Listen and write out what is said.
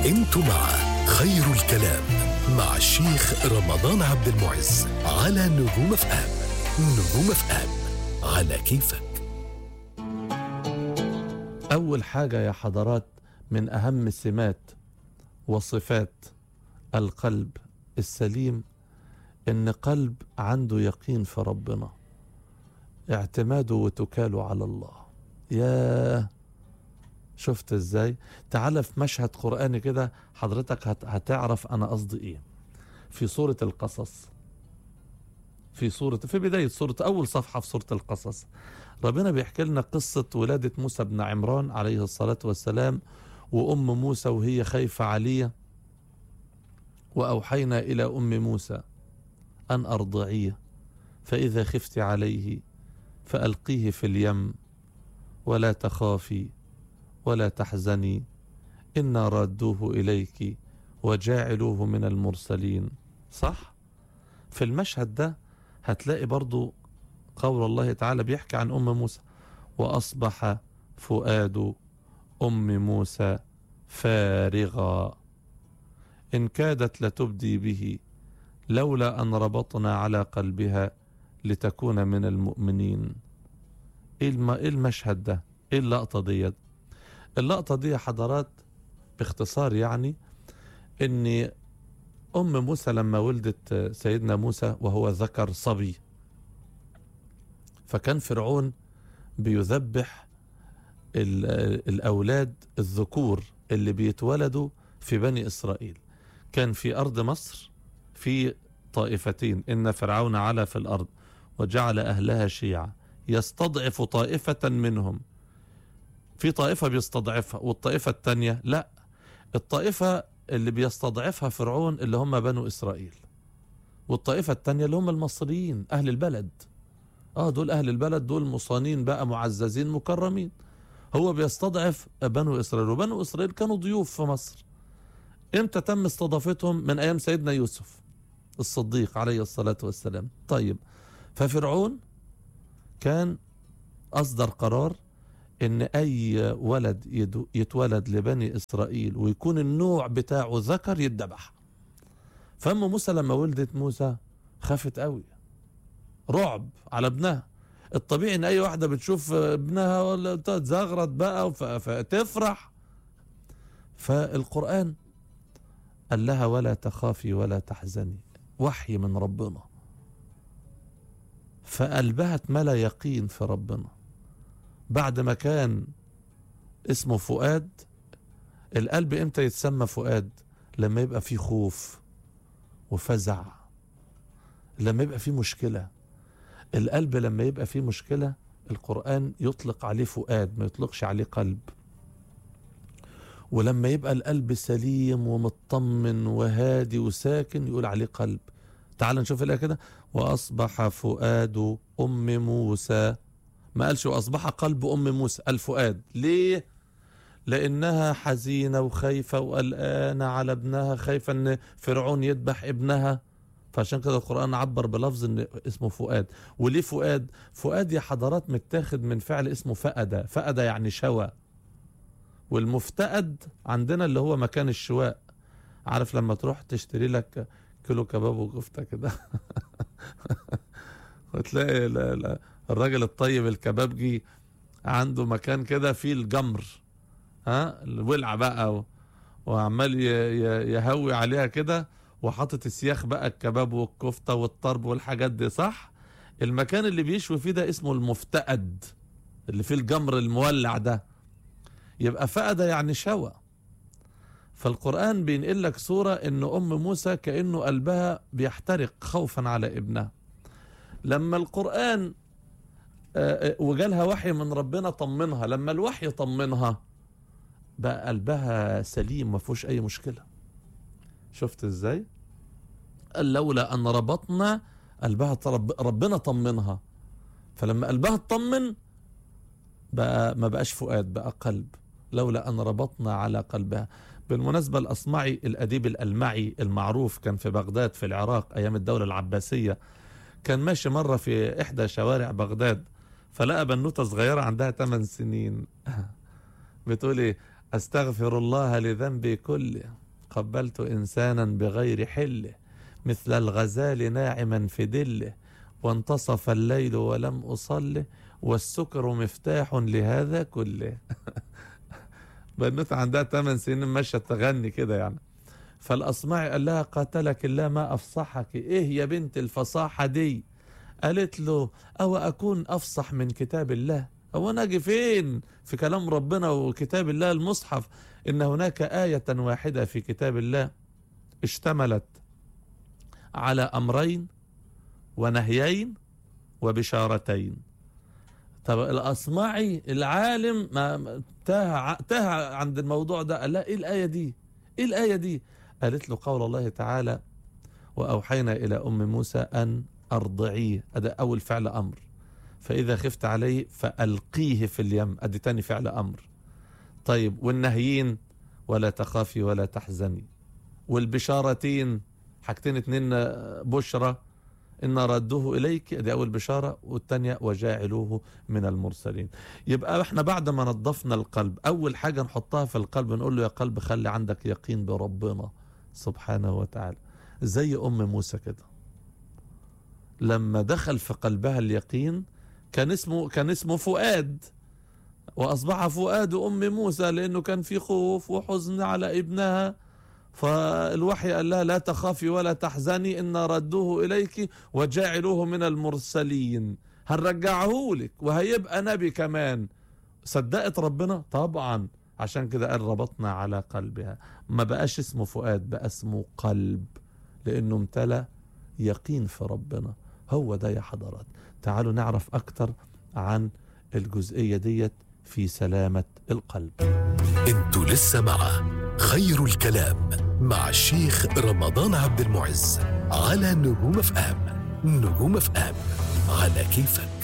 انتم مع خير الكلام مع الشيخ رمضان عبد المعز على نجوم اف ام نجوم اف ام على كيفك أول حاجة يا حضرات من أهم سمات وصفات القلب السليم إن قلب عنده يقين في ربنا اعتماده وتكاله على الله يا شفت ازاي تعال في مشهد قرآني كده حضرتك هت- هتعرف أنا قصدي إيه في سورة القصص في سورة في بداية سورة أول صفحة في سورة القصص ربنا بيحكي لنا قصة ولادة موسى بن عمران عليه الصلاة والسلام وأم موسى وهي خايفة عليه وأوحينا إلى أم موسى أن أرضعيه فإذا خفت عليه فألقيه في اليم ولا تخافي ولا تحزني إنا رادوه إليك وجاعلوه من المرسلين صح؟ في المشهد ده هتلاقي برضو قول الله تعالى بيحكي عن أم موسى وأصبح فؤاد أم موسى فارغا إن كادت لتبدي به لولا أن ربطنا على قلبها لتكون من المؤمنين إيه الم- إيه المشهد ده إيه اللقطة ديت اللقطة دي يا حضرات باختصار يعني إن أم موسى لما ولدت سيدنا موسى وهو ذكر صبي فكان فرعون بيذبح ال- الأولاد الذكور اللي بيتولدوا في بني إسرائيل كان في أرض مصر في طائفتين إن فرعون علا في الأرض وجعل أهلها شيعا يستضعف طائفة منهم في طائفة بيستضعفها والطائفة التانية لا الطائفة اللي بيستضعفها فرعون اللي هم بنو إسرائيل والطائفة التانية اللي هم المصريين أهل البلد اه دول أهل البلد دول مصانين بقى معززين مكرمين هو بيستضعف بنو إسرائيل وبنو إسرائيل كانوا ضيوف في مصر امتى تم استضافتهم من أيام سيدنا يوسف الصديق عليه الصلاة والسلام طيب ففرعون كان أصدر قرار ان اي ولد يدو- يتولد لبني اسرائيل ويكون النوع بتاعه ذكر يتذبح فام موسى لما ولدت موسى خافت قوي رعب على ابنها الطبيعي ان اي واحده بتشوف ابنها ولا تزغرط بقى ف- فتفرح فالقران قال لها ولا تخافي ولا تحزني وحي من ربنا فقلبها اتملى يقين في ربنا بعد ما كان اسمه فؤاد القلب امتى يتسمى فؤاد لما يبقى فيه خوف وفزع لما يبقى فيه مشكلة القلب لما يبقى فيه مشكلة القرآن يطلق عليه فؤاد ما يطلقش عليه قلب ولما يبقى القلب سليم ومطمن وهادي وساكن يقول عليه قلب تعال نشوف الآية كده وأصبح فؤاد أم موسى ما قالش واصبح قلب ام موسى الفؤاد ليه لانها حزينه وخايفه وقلقانه على ابنها خايفه ان فرعون يذبح ابنها فعشان كده القران عبر بلفظ ان اسمه فؤاد وليه فؤاد فؤاد يا حضرات متاخد من فعل اسمه فأد فأد يعني شوى والمفتقد عندنا اللي هو مكان الشواء عارف لما تروح تشتري لك كيلو كباب وكفته كده وتلاقي لا لا الراجل الطيب الكبابجي عنده مكان كده فيه الجمر ها الولعه بقى و- وعمال ي- ي- يهوي عليها كده وحاطط السياخ بقى الكباب والكفته والطرب والحاجات دي صح المكان اللي بيشوي فيه ده اسمه المفتقد اللي فيه الجمر المولع ده يبقى فقد يعني شوى فالقرآن بينقل لك صورة ان ام موسى كأنه قلبها بيحترق خوفا على ابنها لما القرآن آه، آه، وجالها وحي من ربنا طمنها لما الوحي طمنها بقى قلبها سليم ما فيهوش اي مشكله شفت ازاي قال لولا ان ربطنا قلبها طرب ربنا طمنها فلما قلبها اطمن بقى ما بقاش فؤاد بقى قلب لولا ان ربطنا على قلبها بالمناسبة الأصمعي الأديب الألمعي المعروف كان في بغداد في العراق أيام الدولة العباسية كان ماشي مرة في إحدى شوارع بغداد فلقى بنوتة صغيرة عندها 8 سنين بتقول إيه أستغفر الله لذنبي كله قبلت إنسانا بغير حله مثل الغزال ناعما في دله وانتصف الليل ولم أصله والسكر مفتاح لهذا كله بنوت عندها 8 سنين ماشية تغني كده يعني فالأصمعي قال لها قاتلك الله ما أفصحك إيه يا بنت الفصاحة دي قالت له أو أكون أفصح من كتاب الله أو أنا أجي فين في كلام ربنا وكتاب الله المصحف إن هناك آية واحدة في كتاب الله اشتملت على أمرين ونهيين وبشارتين طب الأصمعي العالم ما تاه تاه عند الموضوع ده قال لا إيه الآية دي إيه الآية دي قالت له قول الله تعالى وأوحينا إلى أم موسى أن أرضعيه هذا أول فعل أمر فإذا خفت عليه فألقيه في اليم أدي تاني فعل أمر طيب والنهيين ولا تخافي ولا تحزني والبشارتين حاجتين اتنين بشرى إن ردوه إليك دي أول بشارة والتانية وجاعلوه من المرسلين يبقى احنا بعد ما نظفنا القلب أول حاجة نحطها في القلب نقول له يا قلب خلي عندك يقين بربنا سبحانه وتعالى زي أم موسى كده لما دخل في قلبها اليقين كان اسمه كان اسمه فؤاد واصبح فؤاد ام موسى لانه كان في خوف وحزن على ابنها فالوحي قال لها لا تخافي ولا تحزني ان ردوه اليك وجعلوه من المرسلين هنرجعه لك وهيبقى نبي كمان صدقت ربنا طبعا عشان كده قال ربطنا على قلبها ما بقاش اسمه فؤاد بقى اسمه قلب لانه امتلأ يقين في ربنا هو ده يا حضرات تعالوا نعرف أكتر عن الجزئية ديت في سلامة القلب انتوا لسه مع خير الكلام مع الشيخ رمضان عبد المعز على نجوم اف ام نجوم اف ام على كيفك